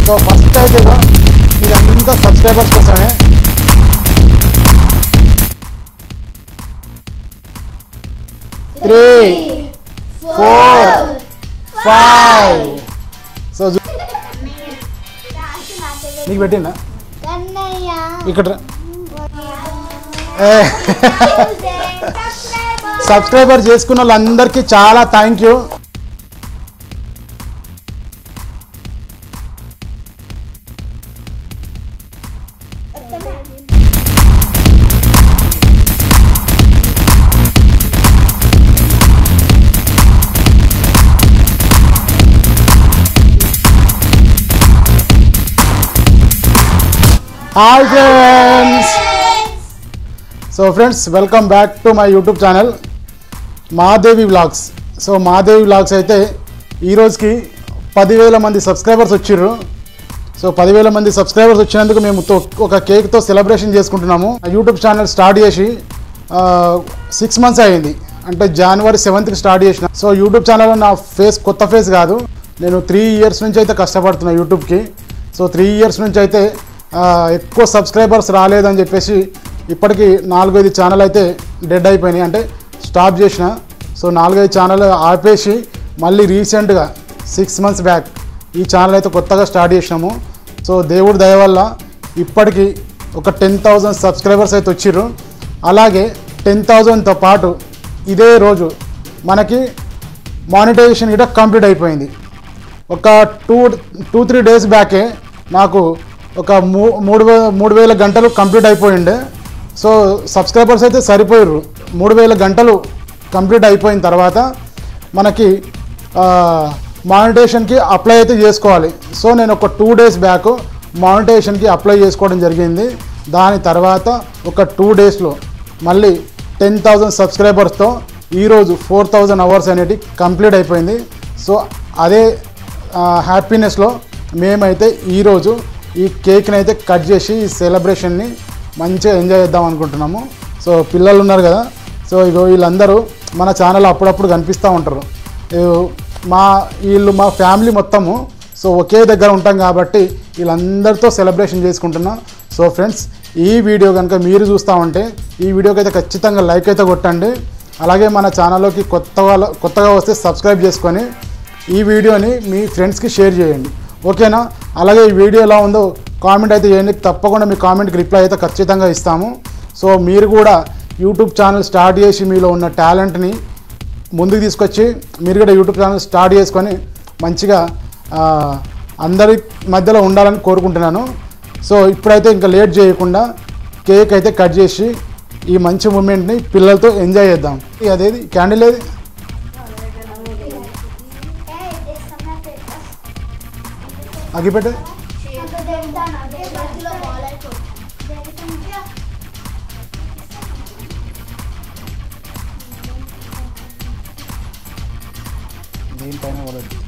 So first అయితే ఇగో ఇదంతా subscribers కోసమే త్రీ ఫోర్ ఫైవ్ సో చూ- నీకు పెట్టిందా కన్నయ్య ఇక్కడ రా. ఏ, సబ్స్క్రైబర్ చేసుకున్న వాళ్ళందరికీ చాలా thank you hi friends so friends welcome back to my YouTube channel Madevi Vlogs so Madevi Vlogs అయితే ఈ రోజుకి పదివేల మంది సబ్స్క్రైబర్స్ వచ్చిర్రు సో పదివేల మంది సబ్స్క్రైబర్స్ వచ్చినందుకు మేము తో- ఒక కేక్తో సెలబ్రేషన్ చేసుకుంటున్నాము యూట్యూబ్ ఛానల్ స్టార్ట్ చేసి సిక్స్ మంత్స్ అయింది అంటే జనవరి సెవెంత్కి స్టార్ట్ చేసిన సో యూట్యూబ్ ఛానల్ నా ఫేస్ కొత్త ఫేస్ కాదు నేను త్రీ ఇయర్స్ నుంచి అయితే కష్టపడుతున్నా యూట్యూబ్కి సో త్రీ ఇయర్స్ నుంచి అయితే ఆ, ఎక్కువ సబ్స్క్రైబర్స్ రాలేదని చెప్పేసి ఇప్పటికీ నాలుగైదు ఛానల్ అయితే డెడ్ అయిపోయినాయి అంటే స్టాప్ చేసిన సో నాలుగైదు ఛానల్ ఆపేసి మళ్ళీ రీసెంట్గా సిక్స్ మంత్స్ బ్యాక్ ఈ ఛానల్ అయితే కొత్తగా స్టార్ట్ చేసినాము సో దేవుడి దయ వల్ల ఇప్పటికీ ఒక టెన్ థౌజండ్ సబ్స్క్రైబర్స్ అయితే వచ్చిర్రు అలాగే టెన్ థౌజండ్తో పాటు ఇదే రోజు మనకి మానిటైజేషన్ కూడా కంప్లీట్ అయిపోయింది ఒక టూ టూ త్రీ డేస్ బ్యాకే నాకు ఒక మూ మూడు వే మూడు వేల గంటలు కంప్లీట్ అయిపోయిండే సో సబ్స్క్రైబర్స్ అయితే సరిపోయారు మూడు వేల గంటలు కంప్లీట్ అయిపోయిన తర్వాత మనకి మానిటేషన్కి అప్లై అయితే చేసుకోవాలి సో నేను ఒక టూ డేస్ బ్యాక్ మానిటేషన్కి అప్లై చేసుకోవడం జరిగింది దాని తర్వాత ఒక టూ డేస్లో మళ్ళీ టెన్ థౌజండ్ సబ్స్క్రైబర్స్తో ఈరోజు ఫోర్ థౌజండ్ అవర్స్ అనేది కంప్లీట్ అయిపోయింది సో అదే హ్యాపీనెస్లో మేమైతే ఈరోజు ఈ కేక్ని అయితే కట్ చేసి ఈ సెలబ్రేషన్ని మంచిగా ఎంజాయ్ చేద్దాం అనుకుంటున్నాము సో పిల్లలు ఉన్నారు కదా సో ఇగో వీళ్ళందరూ మన ఛానల్ అప్పుడప్పుడు కనిపిస్తూ ఉంటారు ఇగో మా వీళ్ళు మా ఫ్యామిలీ మొత్తము సో ఒకే దగ్గర ఉంటాం కాబట్టి వీళ్ళందరితో సెలబ్రేషన్ చేసుకుంటున్నాం సో ఫ్రెండ్స్ ఈ వీడియో కనుక మీరు చూస్తూ ఉంటే ఈ వీడియోకి అయితే ఖచ్చితంగా లైక్ అయితే కొట్టండి అలాగే మన ఛానల్లోకి కొత్త వాళ్ళ కొత్తగా వస్తే సబ్స్క్రైబ్ చేసుకొని ఈ వీడియోని మీ ఫ్రెండ్స్కి షేర్ చేయండి ఓకేనా అలాగే ఈ వీడియో ఎలా ఉందో కామెంట్ అయితే చేయండి తప్పకుండా మీ కామెంట్కి రిప్లై అయితే ఖచ్చితంగా ఇస్తాము సో మీరు కూడా యూట్యూబ్ ఛానల్ స్టార్ట్ చేసి మీలో ఉన్న టాలెంట్ని ముందుకు తీసుకొచ్చి మీరు కూడా యూట్యూబ్ ఛానల్ స్టార్ట్ చేసుకొని మంచిగా ఆ, అందరి మధ్యలో ఉండాలని కోరుకుంటున్నాను సో ఇప్పుడైతే ఇంకా లేట్ చేయకుండా కేక్ అయితే కట్ చేసి ఈ మంచి మూమెంట్ని పిల్లలతో ఎంజాయ్ చేద్దాం అదేది క్యాండిల్ ఏది అగిపెట్టే దీనిపైన పడద్దు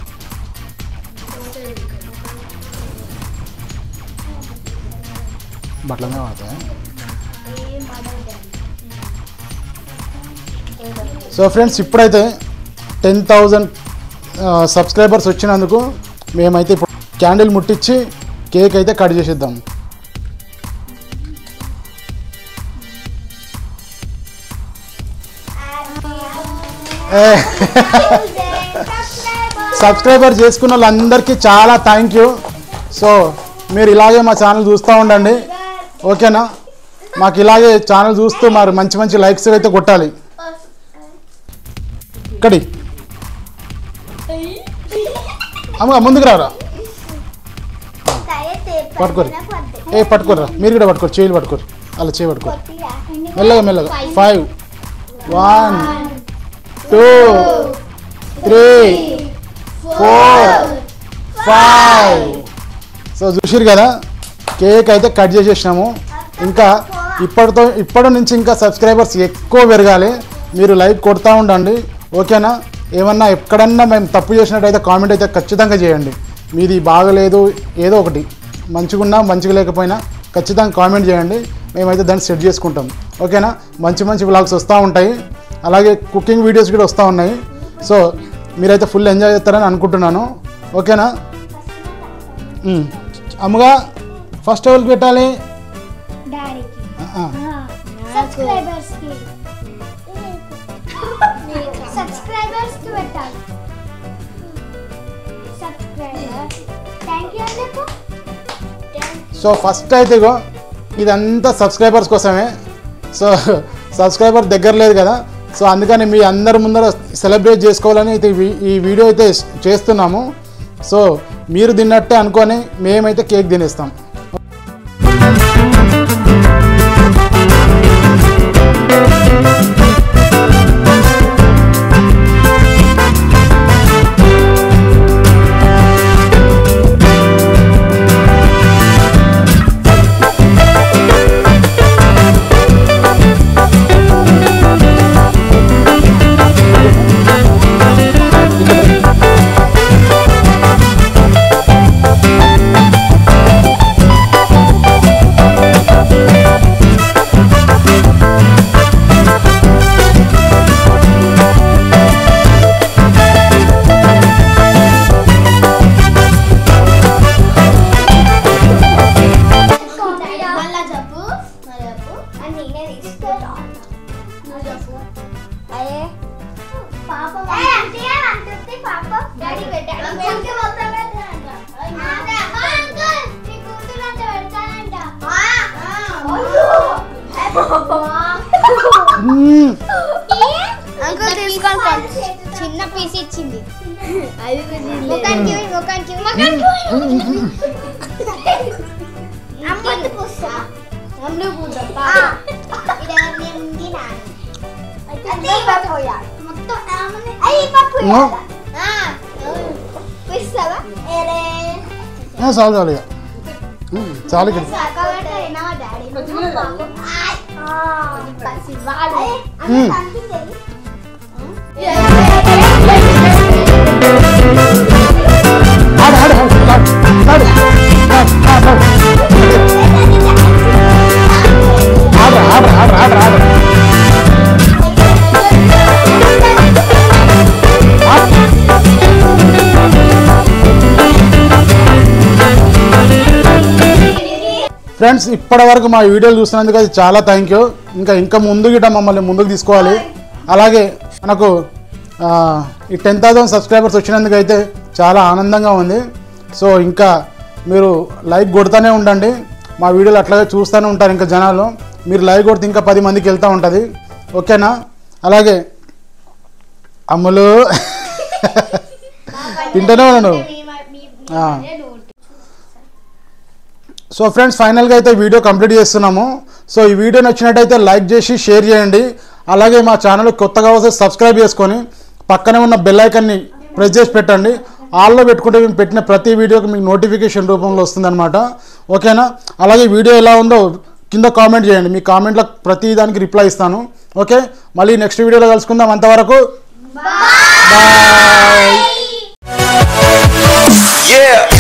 బట్టలనే వాడతాయి సో ఫ్రెండ్స్ ఇప్పుడైతే టెన్ థౌజండ్ సబ్స్క్రైబర్స్ వచ్చినందుకు మేమైతే ఇప్పుడు క్యాండిల్ ముట్టించి కేక్ అయితే కట్ చేసేద్దాం ఏ, సబ్స్క్రైబర్ చేసుకున్న వాళ్ళందరికీ చాలా థ్యాంక్ యూ సో మీరు ఇలాగే మా ఛానల్ చూస్తూ ఉండండి ఓకేనా మాకు ఇలాగే ఛానల్ చూస్తూ మరి మంచి మంచి లైక్స్ అయితే కొట్టాలి ఇక్కడి అమ్మ ముందుకు రారా పట్టుకోరు ఏ పట్టుకోరా మీరు కూడా పట్టుకోరు చేతులు పట్టుకోరు అలా చేయి పట్టుకోరు మెల్లగా మెల్లగా five one two three four five so చూసిరు కదా కేక్ అయితే కట్ చేసేసినాము ఇంకా ఇప్పటితో ఇప్పటి నుంచి ఇంకా సబ్స్క్రైబర్స్ ఎక్కువ పెరగాలి మీరు లైక్ కొడతా ఉండండి ఓకేనా ఏమన్నా ఎక్కడన్నా మేము తప్పు చేసినట్టయితే కామెంట్ అయితే ఖచ్చితంగా చేయండి మీది బాగలేదు ఏదో ఒకటి మంచిగున్నా మంచిగా లేకపోయినా ఖచ్చితంగా కామెంట్ చేయండి మేమైతే దాన్ని సెట్ చేసుకుంటాం ఓకేనా మంచి మంచి వ్లాగ్స్ వస్తూ ఉంటాయి అలాగే కుకింగ్ వీడియోస్ కూడా వస్తూ ఉన్నాయి సో మీరైతే ఫుల్ ఎంజాయ్ చేస్తారని అనుకుంటున్నాను ఓకేనా ఉమ్. అమ్మగా ఫస్ట్ ఎవరికి పెట్టాలి డాడీకి ఆ, ఆ. సబ్స్క్రైబర్స్ కి సబ్స్క్రైబర్స్ కి పెట్టాలి సబ్స్క్రైబర్ థ్యాంక్ యూ అని చెప్పు సో ఫస్ట్ అయితే ఇగో ఇదంతా సబ్స్క్రైబర్స్ కోసమే సో సబ్స్క్రైబర్ దగ్గర లేదు కదా సో అందుకని మీ అందరి ముందర సెలబ్రేట్ చేసుకోవాలని అయితే ఈ వీ- ఈ వీడియో అయితే చేస్తున్నాము సో మీరు తిన్నట్టే అనుకొని మేమైతే కేక్ తినేస్తాం మళ్ళా చెప్పు మళ్ళా చెప్పు అని నేనే తీసుకుంటా నువ్వు చెప్పు అయ్యే పాపం అంటే అంటుంది పాపం డాడీ పెట్టాడు అంకుల్కి మొత్తం పెట్టాడంట అంకుల్ నీ కూతురు అంటే పెడతానంట మ్మ్. అంకుల్ తీసుకోండి చిన్న పీస్ ఇచ్చింది అది ముఖానికి ముఖానికి అమ్మకి పూస్తా అమ్మ పూస్తా మొత్తం అయ్యి పప్పు నో. పిస్తావా ఏరే ఆ, చాలు చాలు ఇక మ్మ్, చాలు ఇక్కడ కాబట్టి అయినా డాడీ మ్మ్. ఆడు, ఆడు, ఆడు, ఆడు, ఆడు, ఆడు, ఆడు, ఆడు, ఆడు, ఆడు, ఆడు, ఆడు, ఆడు. ఫ్రెండ్స్ ఇప్పటి వరకు మా వీడియోలు చూసినందుకు అది చాలా థ్యాంక్ యూ ఇంకా ఇంకా ముందు గిట్ట మమ్మల్ని ముందుకు తీసుకోవాలి అలాగే మనకు ఆ, ఈ టెన్ థౌసండ్ సబ్స్క్రైబర్స్ వచ్చినందుకు అయితే చాలా ఆనందంగా ఉంది సో ఇంకా మీరు లైక్ కొడుతూనే ఉండండి మా వీడియోలు అట్లాగే చూస్తూనే ఉంటారు ఇంకా జనాలు మీరు లైక్ కొడితే ఇంకా పది మందికి వెళ్తూ ఉంటుంది ఓకేనా అలాగే అమ్ములు తింటూనే ఉన్నాను ఆ. సో ఫ్రెండ్స్ ఫైనల్గా అయితే వీడియో కంప్లీట్ చేస్తున్నాము సో ఈ వీడియో నచ్చినట్టయితే లైక్ చేసి షేర్ చేయండి అలాగే మా ఛానల్ కొత్తగా వస్తే సబ్స్క్రైబ్ చేసుకొని పక్కనే ఉన్న బెల్ ఐకాన్ని ప్రెస్ చేసి పెట్టండి ఆల్లో పెట్టుకుంటే మేము పెట్టిన ప్రతి వీడియోకి మీకు నోటిఫికేషన్ రూపంలో వస్తుందన్నమాట ఓకేనా అలాగే వీడియో ఎలా ఉందో కింద కామెంట్ చేయండి మీ కామెంట్లో ప్రతి దానికి రిప్లై ఇస్తాను ఓకే మళ్ళీ నెక్స్ట్ వీడియోలో కలుసుకుందాం అంతవరకు బాయ్ Yeah.